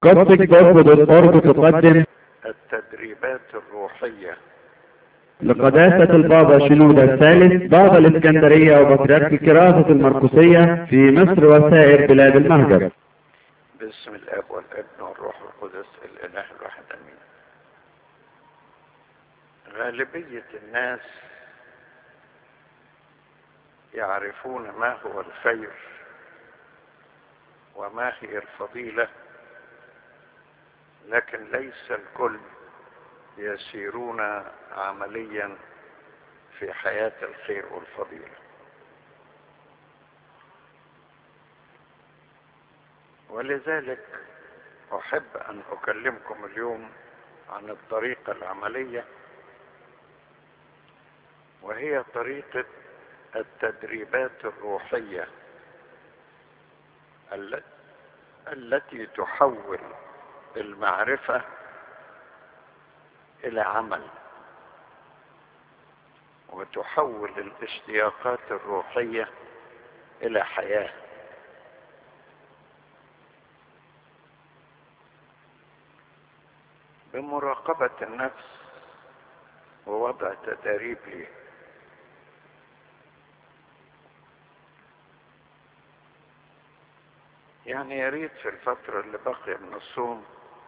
قصدك تقدم التدريبات الروحية لقداسة البابا شنودة الثالث بابا الإسكندرية وبطريرك الكراسة المرقسية في مصر وسائر بلاد المهجر باسم الاب والابن والروح القدس الاله الواحد امين غالبية الناس يعرفون ما هو الخير وما هي الفضيلة لكن ليس الكل يسيرون عمليا في حياة الخير والفضيلة ولذلك أحب أن أكلمكم اليوم عن الطريقة العملية وهي طريقة التدريبات الروحية التي تحول المعرفة إلى عمل وتحول الاشتياقات الروحية إلى حياة بمراقبة النفس ووضع تداريب ليه يعني يا ريت في الفترة اللي باقية من الصوم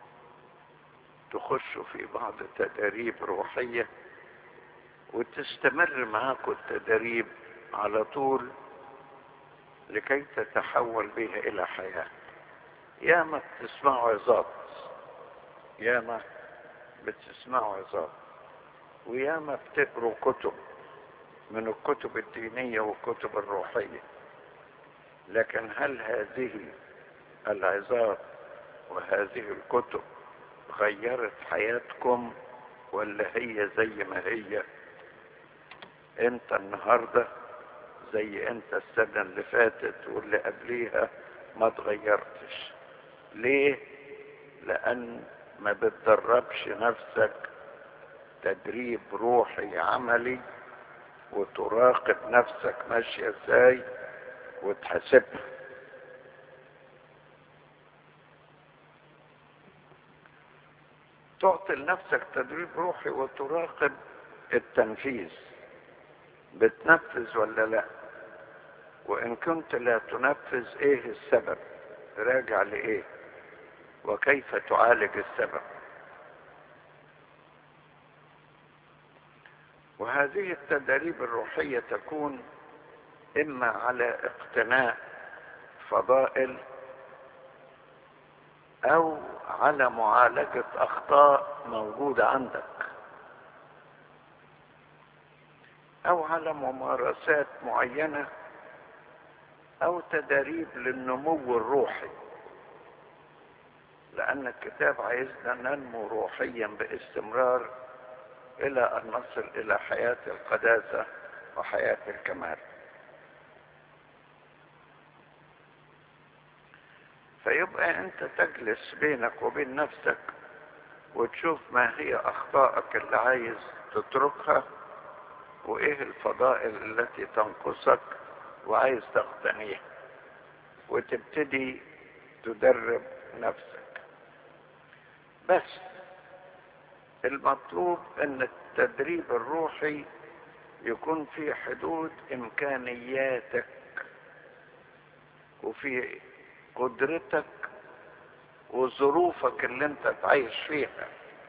تخشوا في بعض تداريب روحية وتستمر معاكم التدريب على طول لكي تتحول بها إلى حياة ياما بتسمعوا عظات ياما بتسمعوا عظات وياما بتقروا كتب من الكتب الدينية والكتب الروحية لكن هل هذه العظات وهذه الكتب غيرت حياتكم ولا هي زي ما هي انت النهاردة زي انت السنة اللي فاتت واللي قبليها ما تغيرتش ليه لان ما بتدربش نفسك تدريب روحي عملي وتراقب نفسك ماشية ازاي وتحاسبها تعطي لنفسك تدريب روحي وتراقب التنفيذ بتنفذ ولا لا وان كنت لا تنفذ ايه السبب راجع لايه وكيف تعالج السبب وهذه التدريب الروحية تكون اما على اقتناء فضائل او على معالجة اخطاء موجودة عندك او على ممارسات معينة او تدريب للنمو الروحي لان الكتاب عايزنا ننمو روحيا باستمرار الى ان نصل الى حياة القداسة وحياة الكمال فيبقى انت تجلس بينك وبين نفسك وتشوف ما هي اخطائك اللي عايز تتركها وايه الفضائل التي تنقصك وعايز تقتنيها وتبتدي تدرب نفسك بس المطلوب ان التدريب الروحي يكون في حدود امكانياتك وفي قدرتك وظروفك اللي انت تعيش فيها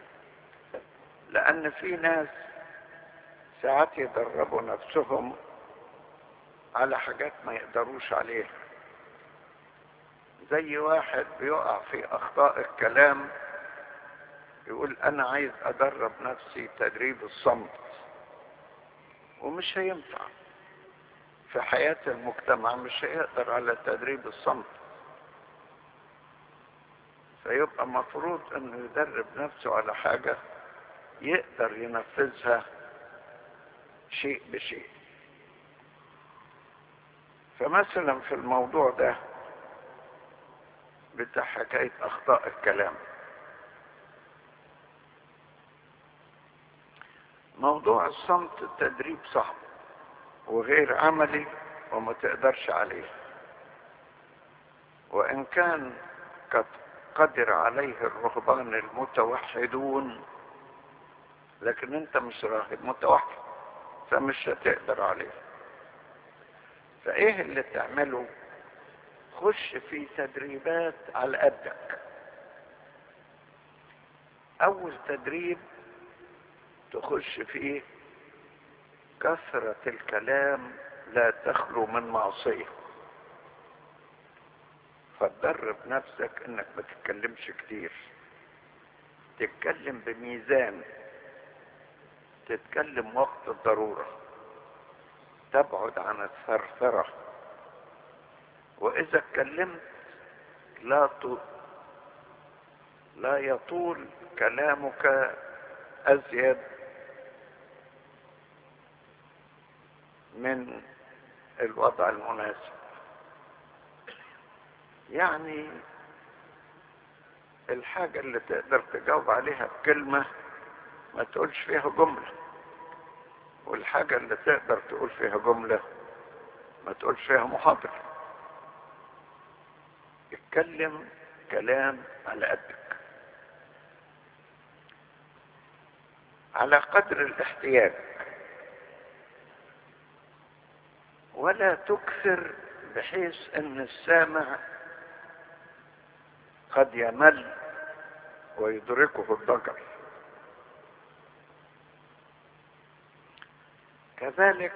لان في ناس ساعات يدربوا نفسهم على حاجات ما يقدروش عليها زي واحد بيقع في اخطاء الكلام يقول انا عايز ادرب نفسي تدريب الصمت ومش هينفع في حياة المجتمع مش هيقدر على تدريب الصمت فيبقى مفروض انه يدرب نفسه على حاجة يقدر ينفذها شيء بشيء فمثلا في الموضوع ده بتاع حكاية اخطاء الكلام موضوع الصمت التدريب صعب وغير عملي وما تقدرش عليه وان كان قدر عليه الرهبان المتوحدون لكن انت مش راهب متوحد فمش هتقدر عليه فايه اللي تعمله خش في تدريبات على قدك اول تدريب تخش فيه كثرة الكلام لا تخلو من معصية فتدرب نفسك انك ما تتكلمش كتير تتكلم بميزان تتكلم وقت الضرورة تبعد عن الثرثرة واذا اتكلمت لا ت... لا يطول كلامك ازيد من الوضع المناسب يعني الحاجة اللي تقدر تجاوب عليها بكلمة ما تقولش فيها جملة والحاجة اللي تقدر تقول فيها جملة ما تقولش فيها محاضرة اتكلم كلام على قدك على قدر الاحتياج ولا تكثر بحيث ان السامع قد يمل ويدركه الضجر كذلك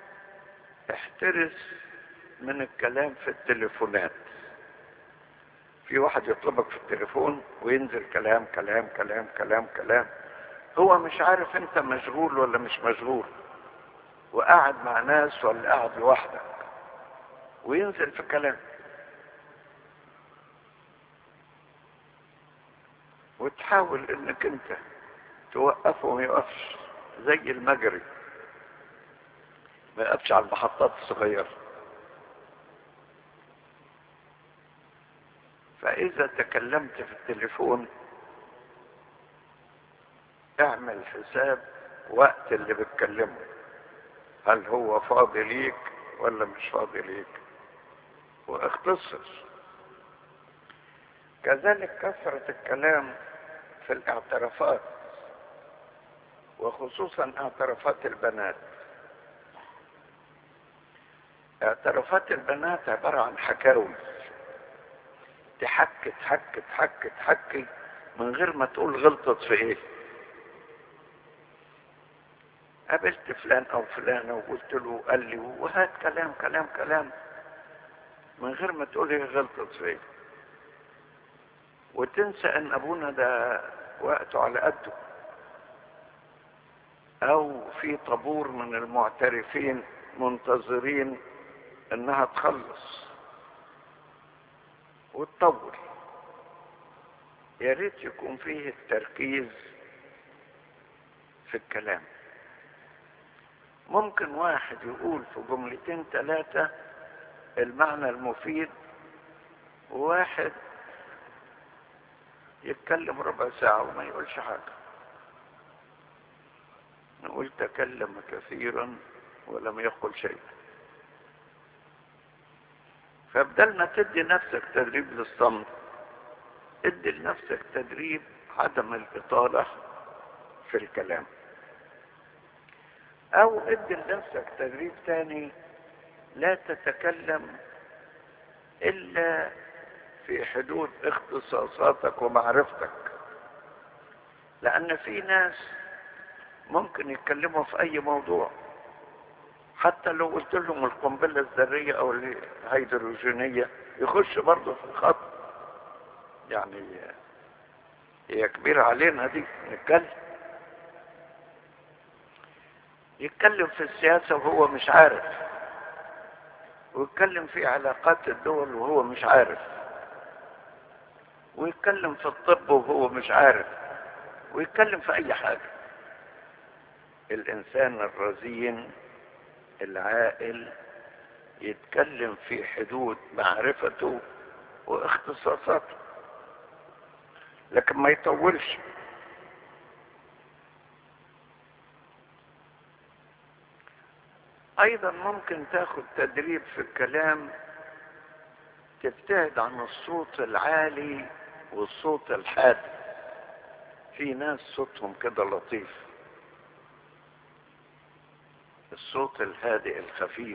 احترس من الكلام في التليفونات في واحد يطلبك في التليفون وينزل كلام كلام كلام كلام كلام هو مش عارف انت مشغول ولا مش مشغول وقاعد مع ناس ولا قاعد لوحدك وينزل في كلام وتحاول انك انت توقفه وما يقفش زي المجري ما يقفش على المحطات الصغيرة فإذا تكلمت في التليفون اعمل حساب وقت اللي بتكلمه هل هو فاضي ليك ولا مش فاضي ليك واختصر كذلك كثرة الكلام في الاعترافات وخصوصا اعترافات البنات اعترافات البنات عبارة عن حكاوي تحكي تحكي تحكي تحكي من غير ما تقول غلطت في ايه قابلت فلان او فلانة وقلت له قال لي وهات كلام كلام كلام من غير ما تقول هي غلطت في ايه وتنسى ان ابونا ده وقته على قده او في طابور من المعترفين منتظرين انها تخلص وتطول يا ريت يكون فيه التركيز في الكلام ممكن واحد يقول في جملتين ثلاثة المعنى المفيد وواحد يتكلم ربع ساعة وما يقولش حاجة نقول تكلم كثيرا ولم يقل شيئا فبدل ما تدي نفسك تدريب للصمت ادي لنفسك تدريب عدم الإطالة في الكلام او ادي لنفسك تدريب تاني لا تتكلم الا في حدود اختصاصاتك ومعرفتك لان في ناس ممكن يتكلموا في اي موضوع حتى لو قلت لهم القنبلة الذرية او الهيدروجينية يخش برضه في الخط يعني هي كبيرة علينا دي نتكلم يتكلم في السياسة وهو مش عارف ويتكلم في علاقات الدول وهو مش عارف ويتكلم في الطب وهو مش عارف ويتكلم في اي حاجة الانسان الرزين العاقل يتكلم في حدود معرفته واختصاصاته لكن ما يطولش ايضا ممكن تاخد تدريب في الكلام تبتعد عن الصوت العالي والصوت الحاد في ناس صوتهم كده لطيف الصوت الهادئ الخفيف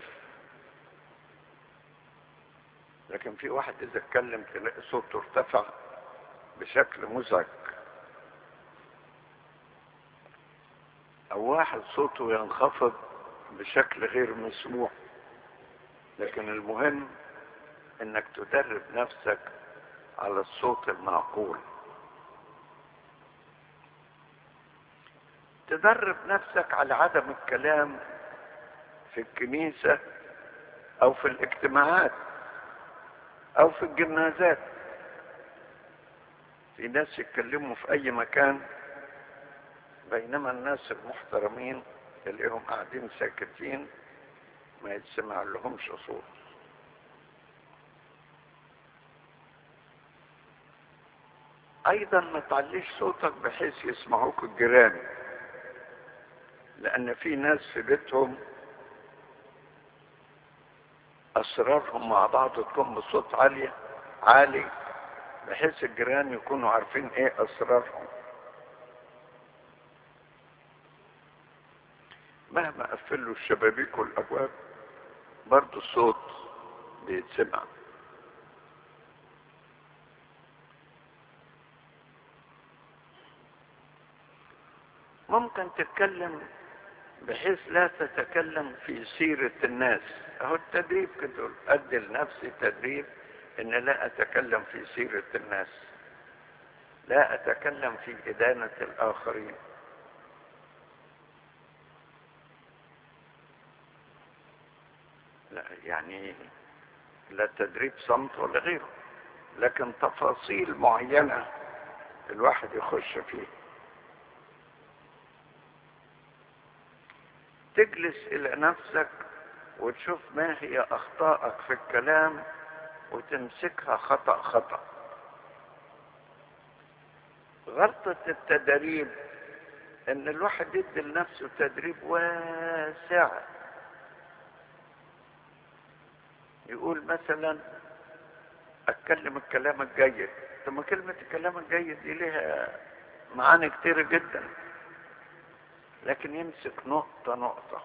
لكن في واحد اذا اتكلم تلاقي صوته ارتفع بشكل مزعج او واحد صوته ينخفض بشكل غير مسموع لكن المهم انك تدرب نفسك على الصوت المعقول تدرب نفسك على عدم الكلام في الكنيسة او في الاجتماعات او في الجنازات في ناس يتكلموا في اي مكان بينما الناس المحترمين تلاقيهم قاعدين ساكتين ما يتسمع لهمش صوت ايضا ما تعليش صوتك بحيث يسمعوك الجيران لان في ناس في بيتهم اسرارهم مع بعض تكون بصوت عالي عالي بحيث الجيران يكونوا عارفين ايه اسرارهم مهما قفلوا الشبابيك والابواب برضو الصوت بيتسمع ممكن تتكلم بحيث لا تتكلم في سيرة الناس اهو التدريب كده ادي لنفسي تدريب ان لا اتكلم في سيرة الناس لا اتكلم في ادانة الاخرين لا يعني لا تدريب صمت ولا غيره لكن تفاصيل معينة الواحد يخش فيه تجلس الى نفسك وتشوف ما هي اخطائك في الكلام وتمسكها خطأ خطأ غلطة التدريب ان الواحد يدي لنفسه تدريب واسع يقول مثلا اتكلم الكلام الجيد ثم كلمة الكلام الجيد دي لها معاني كتيرة جدا لكن يمسك نقطة نقطة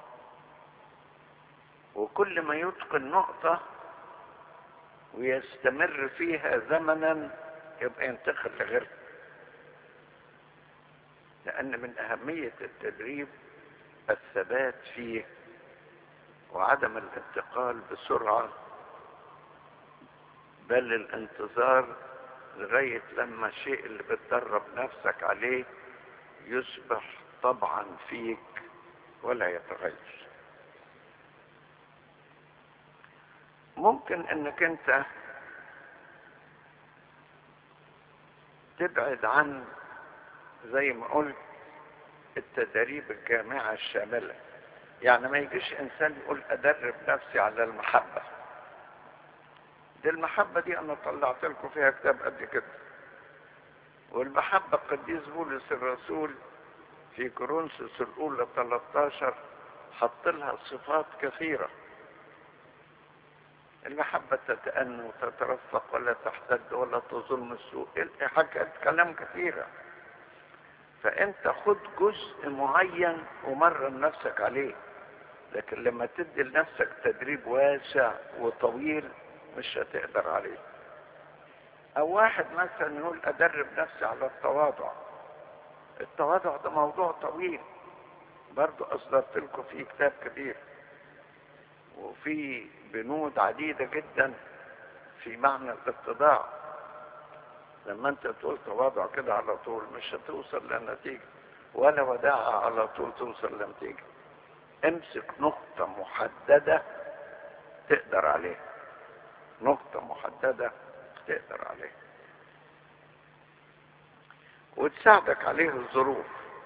وكل ما يتقن نقطة ويستمر فيها زمنا يبقى ينتقل لغيرها لأن من أهمية التدريب الثبات فيه وعدم الانتقال بسرعة بل الانتظار لغاية لما الشيء اللي بتدرب نفسك عليه يصبح طبعا فيك ولا يتغير ممكن انك انت تبعد عن زي ما قلت التدريب الجامعة الشاملة يعني ما يجيش انسان يقول ادرب نفسي على المحبة دي المحبة دي انا طلعت لكم فيها كتاب قد كده والمحبة قديس بولس الرسول في كورنثوس الاولى 13 حط لها صفات كثيرة المحبة تتأنى وتترفق ولا تحتد ولا تظن السوء حكت كلام كثيرة فانت خد جزء معين ومرن نفسك عليه لكن لما تدي لنفسك تدريب واسع وطويل مش هتقدر عليه او واحد مثلا يقول ادرب نفسي على التواضع التواضع ده موضوع طويل برضو اصدرت لكم فيه كتاب كبير وفي بنود عديدة جدا في معنى الاتضاع لما انت تقول تواضع كده على طول مش هتوصل لنتيجة ولا وداعة على طول توصل لنتيجة امسك نقطة محددة تقدر عليها نقطة محددة تقدر عليها وتساعدك عليه الظروف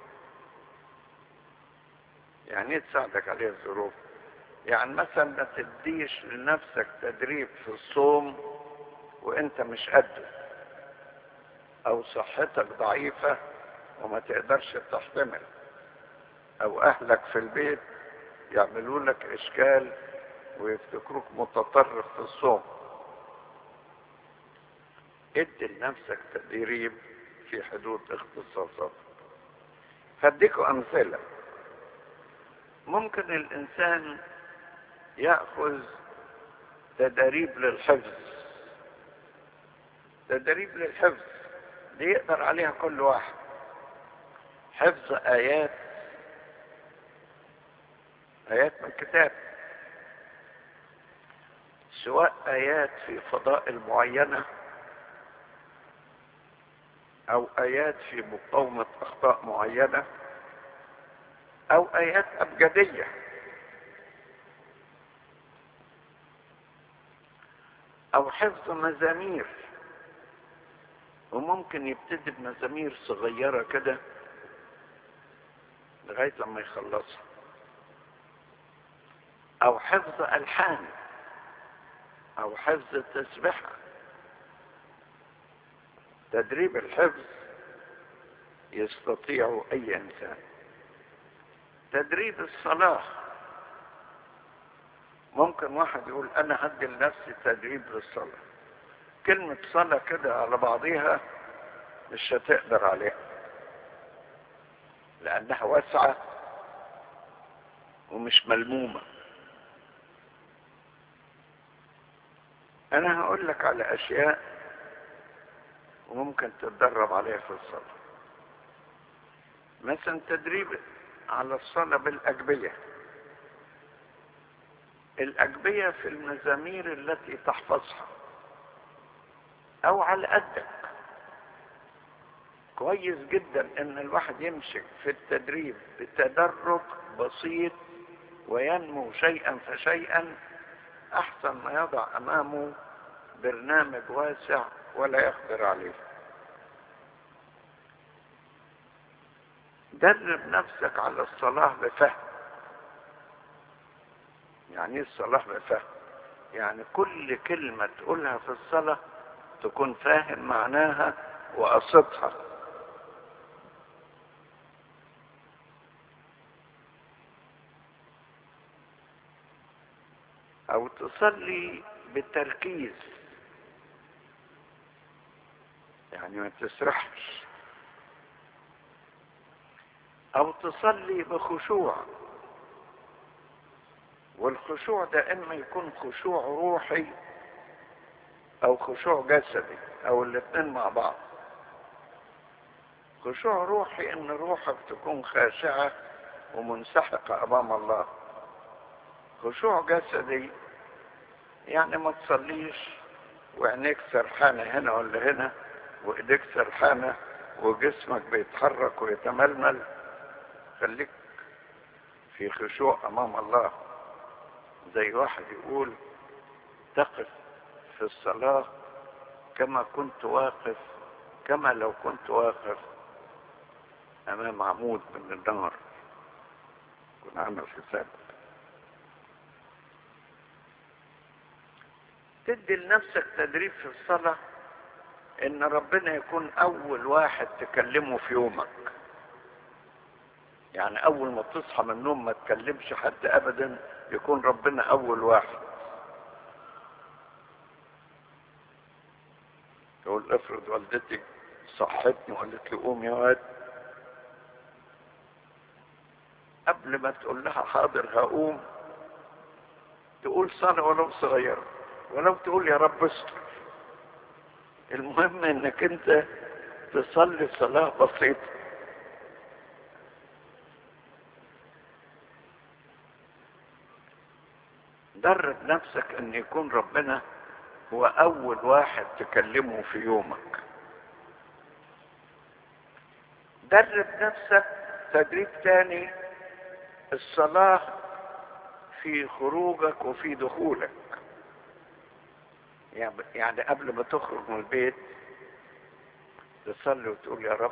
يعني ايه تساعدك عليه الظروف يعني مثلا ما تديش لنفسك تدريب في الصوم وانت مش قده او صحتك ضعيفة وما تقدرش تحتمل او اهلك في البيت يعملوا لك اشكال ويفتكروك متطرف في الصوم ادي لنفسك تدريب في حدود اختصاصاتك هديكوا امثله ممكن الانسان ياخذ تدريب للحفظ تدريب للحفظ دي يقدر عليها كل واحد حفظ ايات ايات من الكتاب سواء ايات في فضائل معينه او ايات في مقاومه اخطاء معينه او ايات ابجديه او حفظ مزامير وممكن يبتدي بمزامير صغيره كده لغايه لما يخلصها او حفظ الحان او حفظ التسبحه تدريب الحفظ يستطيع اي انسان تدريب الصلاه ممكن واحد يقول انا هدي لنفسي تدريب للصلاه كلمه صلاه كده على بعضيها مش هتقدر عليها لانها واسعه ومش ملمومه انا هقول لك على اشياء وممكن تتدرب عليها في الصلاة مثلا تدريب على الصلاة بالأجبية الأجبية في المزامير التي تحفظها أو على قدك كويس جدا ان الواحد يمسك في التدريب بتدرج بسيط وينمو شيئا فشيئا احسن ما يضع امامه برنامج واسع ولا يقدر عليه درب نفسك على الصلاة بفهم يعني ايه الصلاة بفهم يعني كل كلمة تقولها في الصلاة تكون فاهم معناها وقصدها او تصلي بتركيز يعني ما تسرحش او تصلي بخشوع والخشوع ده اما يكون خشوع روحي او خشوع جسدي او الاثنين مع بعض خشوع روحي ان روحك تكون خاشعة ومنسحقة امام الله خشوع جسدي يعني ما تصليش وعينيك سرحانة هنا ولا هنا وايديك سرحانة وجسمك بيتحرك ويتململ خليك في خشوع امام الله زي واحد يقول تقف في الصلاة كما كنت واقف كما لو كنت واقف امام عمود من النار كنت عامل حساب تدي لنفسك تدريب في الصلاة ان ربنا يكون اول واحد تكلمه في يومك يعني اول ما تصحى من النوم ما تكلمش حد ابدا يكون ربنا اول واحد تقول افرض والدتي صحتني وقالت لي قوم يا واد قبل ما تقول لها حاضر هقوم تقول صلاة ولو صغيرة ولو تقول يا رب استر المهم انك انت تصلي صلاة بسيطة درب نفسك ان يكون ربنا هو اول واحد تكلمه في يومك درب نفسك تدريب تاني الصلاة في خروجك وفي دخولك يعني قبل ما تخرج من البيت تصلي وتقول يا رب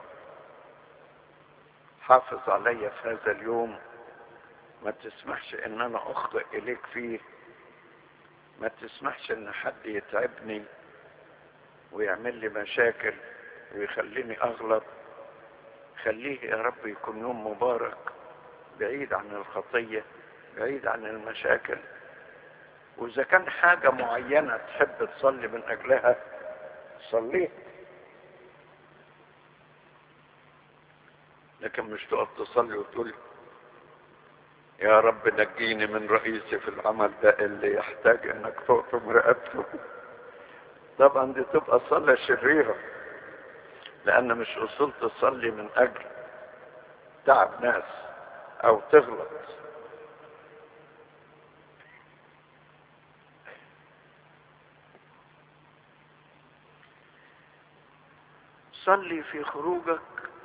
حافظ علي في هذا اليوم ما تسمحش ان انا اخطئ اليك فيه ما تسمحش ان حد يتعبني ويعمل لي مشاكل ويخليني اغلط خليه يا رب يكون يوم مبارك بعيد عن الخطية بعيد عن المشاكل واذا كان حاجة معينة تحب تصلي من اجلها صليت لكن مش تقف تصلي وتقول يا رب نجيني من رئيسي في العمل ده اللي يحتاج انك تقطم رقبته طبعا دي تبقى صلاة شريرة لان مش اصول تصلي من اجل تعب ناس او تغلط صلي في خروجك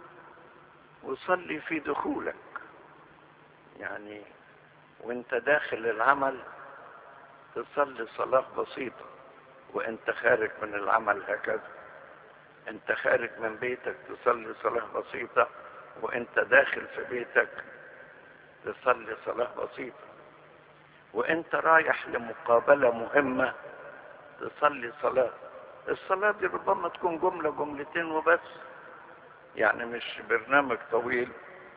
وصلي في دخولك يعني وانت داخل العمل تصلي صلاة بسيطة وانت خارج من العمل هكذا انت خارج من بيتك تصلي صلاة بسيطة وانت داخل في بيتك تصلي صلاة بسيطة وانت رايح لمقابلة مهمة تصلي صلاة الصلاة دي ربما تكون جملة جملتين وبس يعني مش برنامج طويل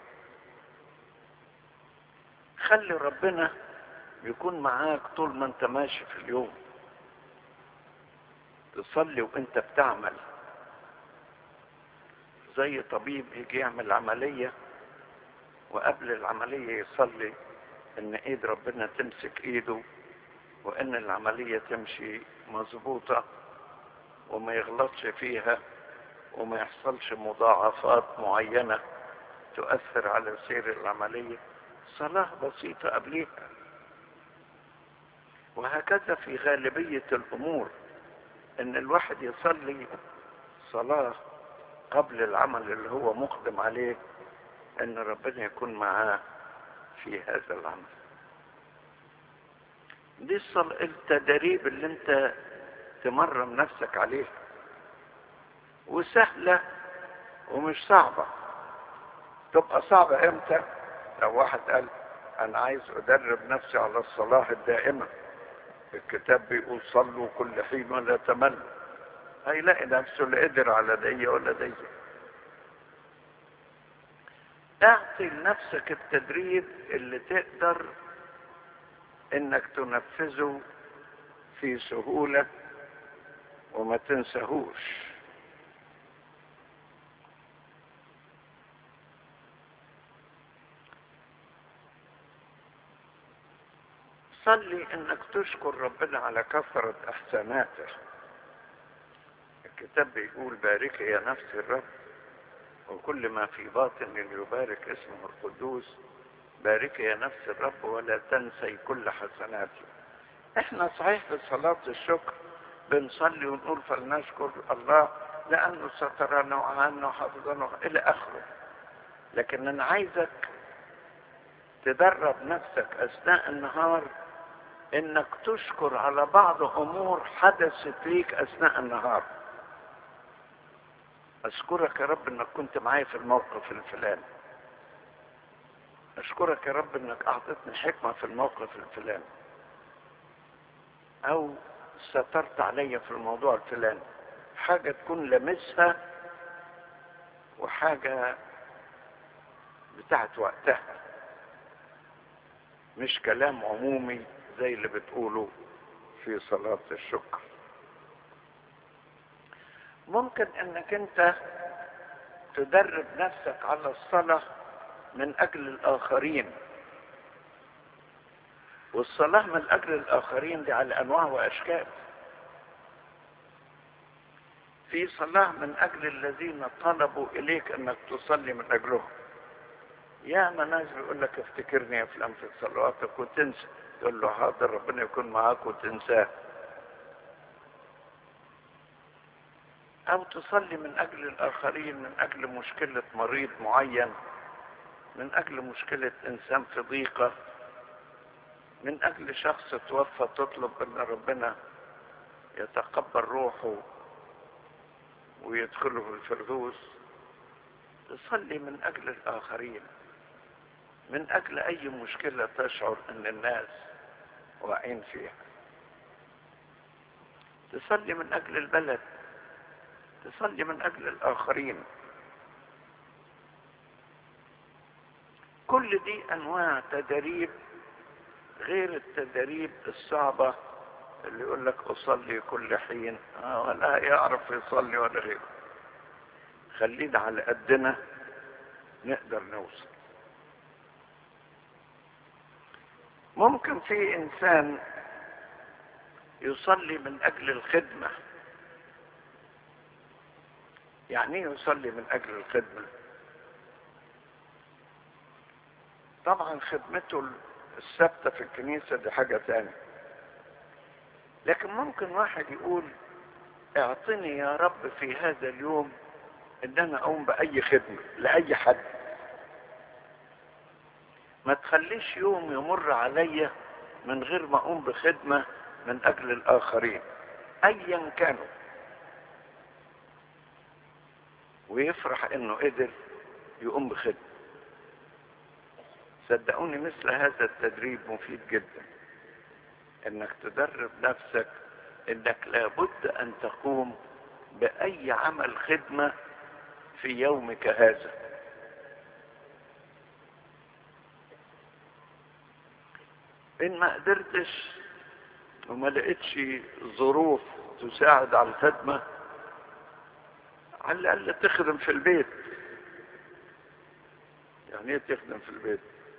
خلي ربنا يكون معاك طول ما انت ماشي في اليوم تصلي وانت بتعمل زي طبيب يجي يعمل عملية وقبل العملية يصلي ان ايد ربنا تمسك ايده وان العملية تمشي مظبوطة وما يغلطش فيها وما يحصلش مضاعفات معينة تؤثر على سير العملية صلاة بسيطة قبليها وهكذا في غالبية الأمور إن الواحد يصلي صلاة قبل العمل اللي هو مقدم عليه إن ربنا يكون معاه في هذا العمل دي الصل... التدريب اللي انت تمرن نفسك عليها وسهلة ومش صعبة تبقى صعبة امتى لو واحد قال انا عايز ادرب نفسي على الصلاة الدائمة الكتاب بيقول صلوا كل حين ولا تمل هيلاقي نفسه لا قدر على دي ولا دي اعطي لنفسك التدريب اللي تقدر انك تنفذه في سهولة وما تنساهوش صلي انك تشكر ربنا على كثرة احساناته الكتاب بيقول بارك يا نفس الرب وكل ما في باطن يبارك اسمه القدوس بارك يا نفس الرب ولا تنسي كل حسناته احنا صحيح في صلاة الشكر بنصلي ونقول فلنشكر الله لانه سترنا وعنا وحفظنا الى اخره لكن انا عايزك تدرب نفسك اثناء النهار انك تشكر على بعض امور حدثت ليك اثناء النهار اشكرك يا رب انك كنت معايا في الموقف الفلاني اشكرك يا رب انك اعطيتني حكمة في الموقف الفلاني او سترت عليا في الموضوع الفلاني حاجة تكون لمسها وحاجة بتاعت وقتها مش كلام عمومي زي اللي بتقوله في صلاة الشكر ممكن انك انت تدرب نفسك على الصلاة من اجل الاخرين والصلاة من اجل الاخرين دي على انواع واشكال في صلاة من اجل الذين طلبوا اليك انك تصلي من اجلهم يا ما ناس بيقول لك افتكرني يا فلان في صلواتك وتنسى تقول له حاضر ربنا يكون معاك وتنساه او تصلي من اجل الاخرين من اجل مشكلة مريض معين من اجل مشكلة انسان في ضيقة من اجل شخص توفى تطلب ان ربنا يتقبل روحه ويدخله في الفردوس تصلي من اجل الاخرين من اجل اي مشكلة تشعر ان الناس واقعين فيها تصلي من اجل البلد تصلي من اجل الاخرين كل دي انواع تدريب غير التدريب الصعبة اللي يقول لك اصلي كل حين آه ولا يعرف يصلي ولا غيره خلينا على قدنا نقدر نوصل ممكن في انسان يصلي من اجل الخدمه يعني ايه يصلي من اجل الخدمه طبعا خدمته الثابته في الكنيسه دي حاجه تانية لكن ممكن واحد يقول اعطني يا رب في هذا اليوم ان انا اقوم باي خدمه لاي حد ما تخليش يوم يمر عليا من غير ما اقوم بخدمه من اجل الاخرين ايا كانوا ويفرح انه قدر يقوم بخدمه صدقوني مثل هذا التدريب مفيد جدا انك تدرب نفسك انك لابد ان تقوم باي عمل خدمه في يومك هذا ان ما قدرتش وما لقيتش ظروف تساعد على الخدمة على الأقل تخدم في البيت يعني ايه تخدم في البيت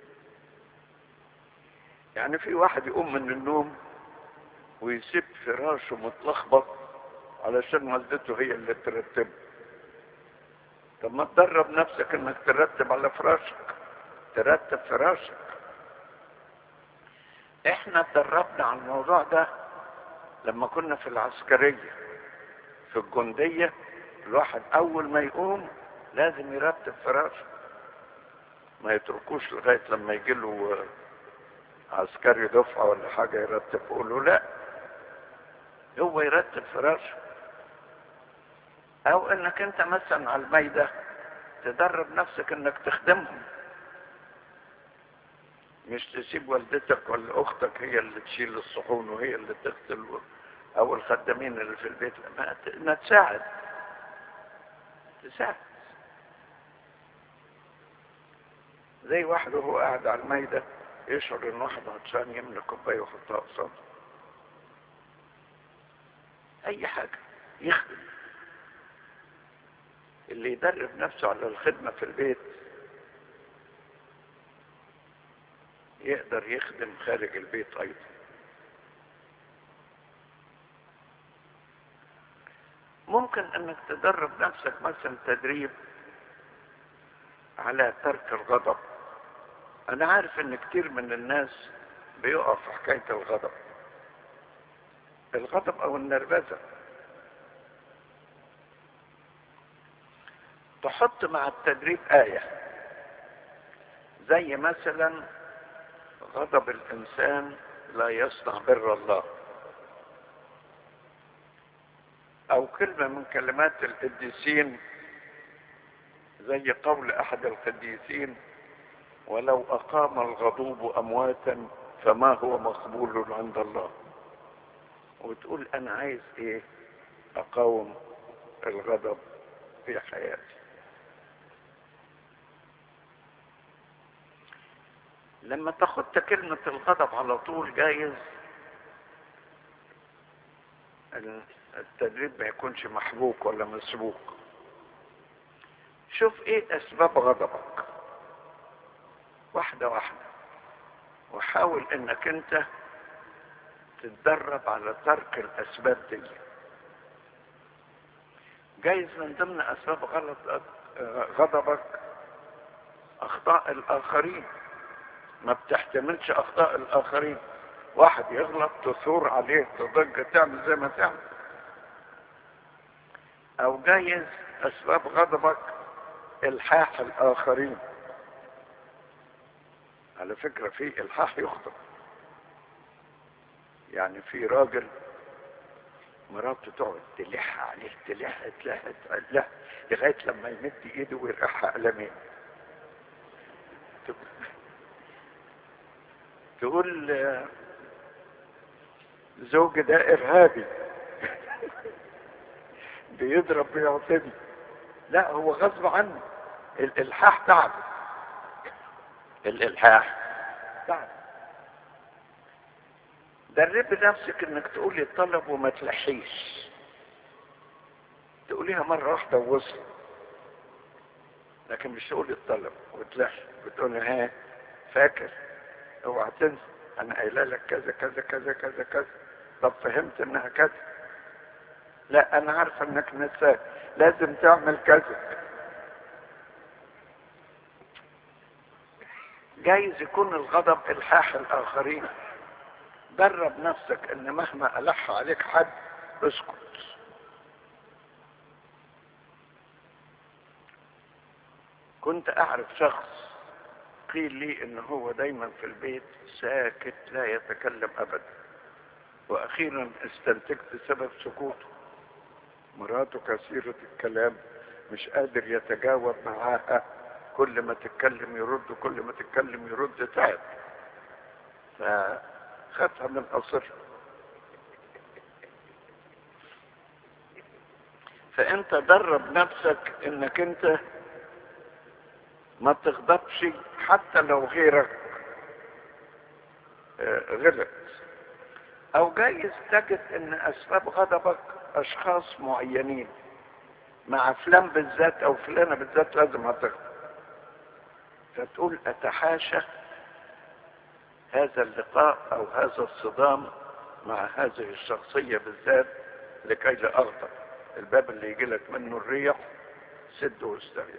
يعني في واحد يقوم من النوم ويسيب فراشه متلخبط علشان والدته هي اللي ترتبه طب ما تدرب نفسك انك ترتب على فراشك ترتب فراشك احنا اتدربنا على الموضوع ده لما كنا في العسكرية في الجندية الواحد اول ما يقوم لازم يرتب فراشه ما يتركوش لغاية لما يجي له عسكري دفعة ولا حاجة يرتب يقول له لا هو يرتب فراشه او انك انت مثلا على الميدة تدرب نفسك انك تخدمهم مش تسيب والدتك ولا اختك هي اللي تشيل الصحون وهي اللي تغسل او الخدامين اللي في البيت ما, ما تساعد تساعد زي واحد وهو قاعد على الميدة يشعر ان واحد عطشان يملى كوباية ويحطها قصاده اي حاجة يخدم اللي يدرب نفسه على الخدمة في البيت يقدر يخدم خارج البيت ايضا ممكن انك تدرب نفسك مثلا تدريب على ترك الغضب انا عارف ان كتير من الناس بيقع في حكاية الغضب الغضب او النرفزة تحط مع التدريب آية زي مثلا غضب الإنسان لا يصنع بر الله أو كلمة من كلمات القديسين زي قول أحد القديسين ولو أقام الغضوب أمواتا فما هو مقبول عند الله وتقول أنا عايز إيه أقاوم الغضب في حياتي لما تاخدت كلمة الغضب على طول جايز التدريب ما يكونش محبوك ولا مسبوك شوف ايه اسباب غضبك واحدة واحدة وحاول انك انت تتدرب على ترك الاسباب دي جايز من ضمن اسباب غلط غضبك اخطاء الاخرين ما بتحتملش اخطاء الاخرين واحد يغلط تثور عليه تضج تعمل زي ما تعمل او جايز اسباب غضبك الحاح الاخرين على فكرة في الحاح يخطب يعني في راجل مراته تقعد تلح عليه تلح تلح تلح لغاية لما يمد ايده ويرقعها قلمين تقول زوج ده ارهابي بيضرب بيعصبي لا هو غصب عنه الالحاح تعب الالحاح تعب دربي نفسك انك تقولي الطلب وما تلحيش تقوليها مرة واحدة ووصل لكن مش تقولي الطلب وتلحي بتقولي ها فاكر اوعى تنسى انا قايله لك كذا كذا كذا كذا كذا طب فهمت انها كذا لا انا عارفه انك نساك لازم تعمل كذا جايز يكون الغضب الحاح الاخرين درب نفسك ان مهما الح عليك حد اسكت كنت اعرف شخص قيل لي ان هو دايما في البيت ساكت لا يتكلم ابدا واخيرا استنتجت سبب سكوته مراته كثيرة الكلام مش قادر يتجاوب معاها كل ما تتكلم يرد كل ما تتكلم يرد تعب فخدها من قصر فانت درب نفسك انك انت ما تغضبش حتى لو غيرك غلط او جايز تجد ان اسباب غضبك اشخاص معينين مع فلان بالذات او فلانة بالذات لازم هتغضب فتقول اتحاشى هذا اللقاء او هذا الصدام مع هذه الشخصية بالذات لكي لا اغضب الباب اللي يجي لك منه الريح سد واستريح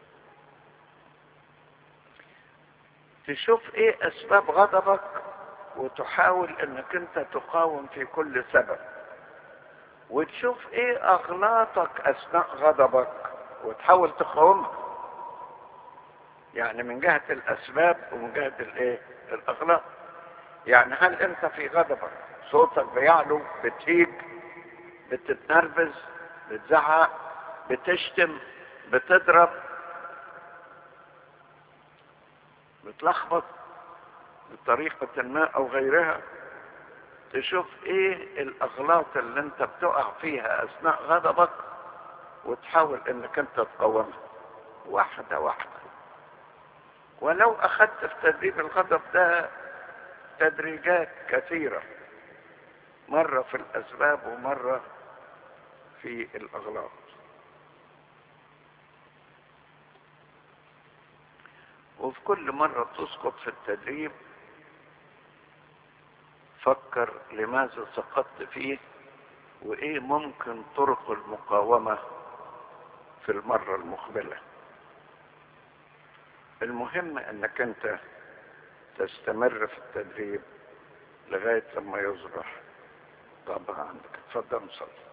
تشوف ايه اسباب غضبك وتحاول انك انت تقاوم في كل سبب وتشوف ايه اغلاطك اثناء غضبك وتحاول تقاومها يعني من جهة الاسباب ومن جهة الايه الاغلاط يعني هل انت في غضبك صوتك بيعلو بتهيج بتتنرفز بتزعق بتشتم بتضرب بتلخبط بطريقة ما او غيرها تشوف ايه الاغلاط اللي انت بتقع فيها اثناء غضبك وتحاول انك انت تقاومها واحدة واحدة ولو اخذت في تدريب الغضب ده تدريجات كثيرة مرة في الاسباب ومرة في الاغلاط وفي كل مرة تسقط في التدريب فكر لماذا سقطت فيه وايه ممكن طرق المقاومة في المرة المقبلة المهم انك انت تستمر في التدريب لغاية لما يصبح طبعا عندك اتفضل نصلي